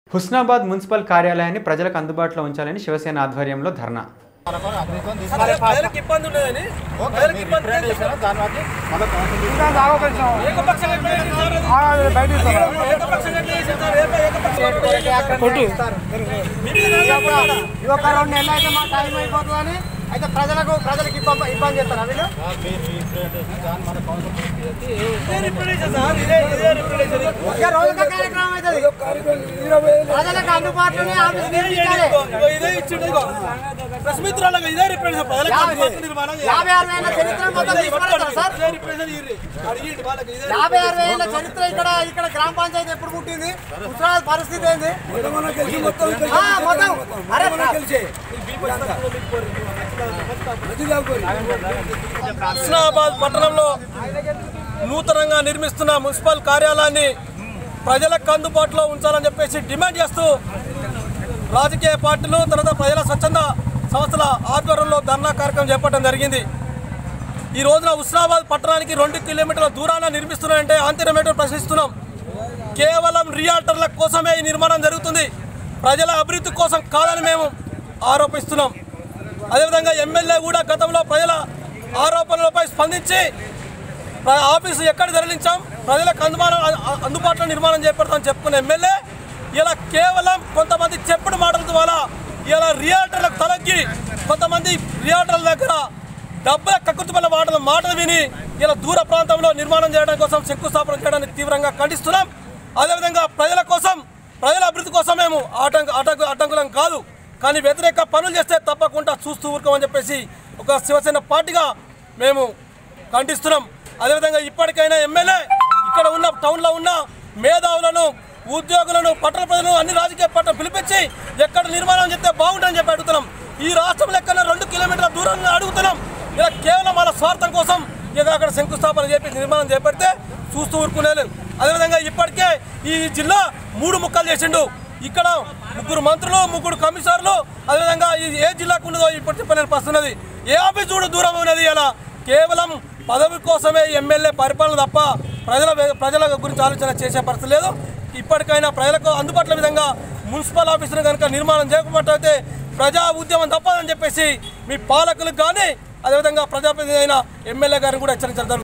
Husnabad municipal కార్యాలయాన్ని ప్రజలకు అందుబాటులో ఉంచాలని శివసేన ఆధ్వర్యంలో ధర్నా ప్రజలకు ఇబ్బంది ఉన్నదని ప్రజలకు ఇబ్బంది లేదు. ఏకపక్షంగా ఎట్లా చేశారు అది? ఏకపక్షంగా ఎట్లా చేశారు? ఏక- ఏకపక్షంగా ఇది ఒక రెండు నెలలు అయితే మా టైం అయిపోతుందని అయితే ప్రజలకు ప్రజలకు ఇబ్బంది ఇబ్బంది చేస్తారు వీళ్ళు ఇదే రిప్రజెంటేషన్ సార్, ఇదే- ఇదే రిప్రజెంటేషన్. ఒక రోజుల కార్యక్రమం అవుతుంది ప్రజలకు అందుబాటులోనే ఆఫీస్ ఇదే నిర్మించాలి ఇదిగో, ఇదిగో ఇదే ఇచ్చిండు ఇదిగో. ప్రెస్ మిత్రులకు ఇదే రిప్రజెంటేషన్. ప్రజలకు యాభై అందుబాటులో నిర్మాణం చేయాలి. యాభై అరవై ఏళ్ళ చరిత్ర మొత్తం ఇదే తీసుకురావాలి సార్ ఇదే రిప్రజెంటేషన్ ఇయ్యండి. అడిగిండు వాళ్ళకి ఇదే యాభై అరవై ఏళ్ళ చరిత్ర ఇక్కడ ఇక్కడ గ్రామ పంచాయతీ ఎప్పుడు పుట్టింది ఉత్తరాల పరిస్థితి ఏంది ఆ, మొత్తం అరే హుస్నాబాద్ పట్టణంలో నూతనంగా నిర్మిస్తున్న మున్సిపల్ కార్యాలయాన్ని ప్రజలకు అందుబాటులో ఉంచాలని చెప్పేసి డిమాండ్ చేస్తూ రాజకీయ పార్టీలు తర్వాత ప్రజల స్వచ్ఛంద సంస్థల ఆధ్వర్యంలో ధర్నా కార్యక్రమం చేపట్టడం జరిగింది ఈ రోజున హుస్నాబాద్ పట్టణానికి రెండు కిలోమీటర్ల దూరాన నిర్మిస్తున్నారంటే ఆంతర్యమేటో ప్రశ్నిస్తున్నాం కేవలం రియాల్టర్ల కోసమే ఈ నిర్మాణం జరుగుతుంది ప్రజల అభివృద్ధి కోసం కాదని మేము ఆరోపిస్తున్నాం అదేవిధంగా ఎమ్మెల్యే కూడా గతంలో ప్రజల ఆరోపణలపై స్పందించి ప్ర- ఆఫీసు ఎక్కడ తరలించాం ప్రజలకు అందుబాటు అందుబాటులో నిర్మాణం చేపడతామని చెప్పుకున్న ఎమ్మెల్యే ఇలా కేవలం కొంతమంది చెప్పుడు మాటల ద్వారా ఇలా రియాల్టర్లకు తలగ్గి కొంతమంది రియాల్టర్ల దగ్గర డబ్బుల కకృతిపల్ల మాటలు మాటలు విని ఇలా దూర ప్రాంతంలో నిర్మాణం చేయడం కోసం శంకుస్థాపన చేయడానికి తీవ్రంగా ఖండిస్తున్నాం అదేవిధంగా ప్రజల కోసం ప్రజల అభివృద్ధి కోసం మేము ఆటంక ఆటంక అడ్డంకులం కాదు కానీ వ్యతిరేక పనులు చేస్తే తప్పకుండా చూస్తూ ఊరుకోమని చెప్పేసి ఒక శివసేన పార్టీగా మేము ఖండిస్తున్నాం అదేవిధంగా ఇప్పటికైనా ఎమ్మెల్యే ఇక్కడ ఉన్న టౌన్లో ఉన్న మేధావులను ఉద్యోగులను పట్టణ ప్రజలను అన్ని రాజకీయ పట్టణ పిలిపించి ఎక్కడ నిర్మాణం చేస్తే బాగుంటుందని చెప్పి అడుగుతున్నాం ఈ రాష్ట్రంలో ఎక్కడ రెండు కిలోమీటర్ల దూరంగా అడుగుతున్నాం ఇలా కేవలం వాళ్ళ స్వార్థం కోసం ఏదో అక్కడ శంకుస్థాపన చేపి నిర్మాణం చేపడితే చూస్తూ ఊరుకునేలేదు అదేవిధంగా ఇప్పటికే ఈ జిల్లా మూడు ముక్కలు చేసిండు ఇక్కడ ముగ్గురు మంత్రులు ముగ్గురు కమిషనర్లు అదేవిధంగా ఈ ఏ జిల్లాకు ఉన్నదో ఇప్పుడు చెప్పలేని వస్తున్నది ఏ ఆఫీస్ చూడ దూరం ఉన్నది ఇలా కేవలం పదవి కోసమే ఎమ్మెల్యే పరిపాలన తప్ప ప్రజల ప్రజల గురించి ఆలోచన చేసే పరిస్థితి లేదు ఇప్పటికైనా ప్రజలకు అందుబాటులో విధంగా మున్సిపల్ ఆఫీసును కనుక నిర్మాణం చేయకపోతే ప్రజా ఉద్యమం తప్పదని చెప్పేసి మీ పాలకులకు కానీ అదేవిధంగా ప్రజాప్రతినిధి అయిన ఎమ్మెల్యే గారిని కూడా హెచ్చరించడం జరుగుతుంది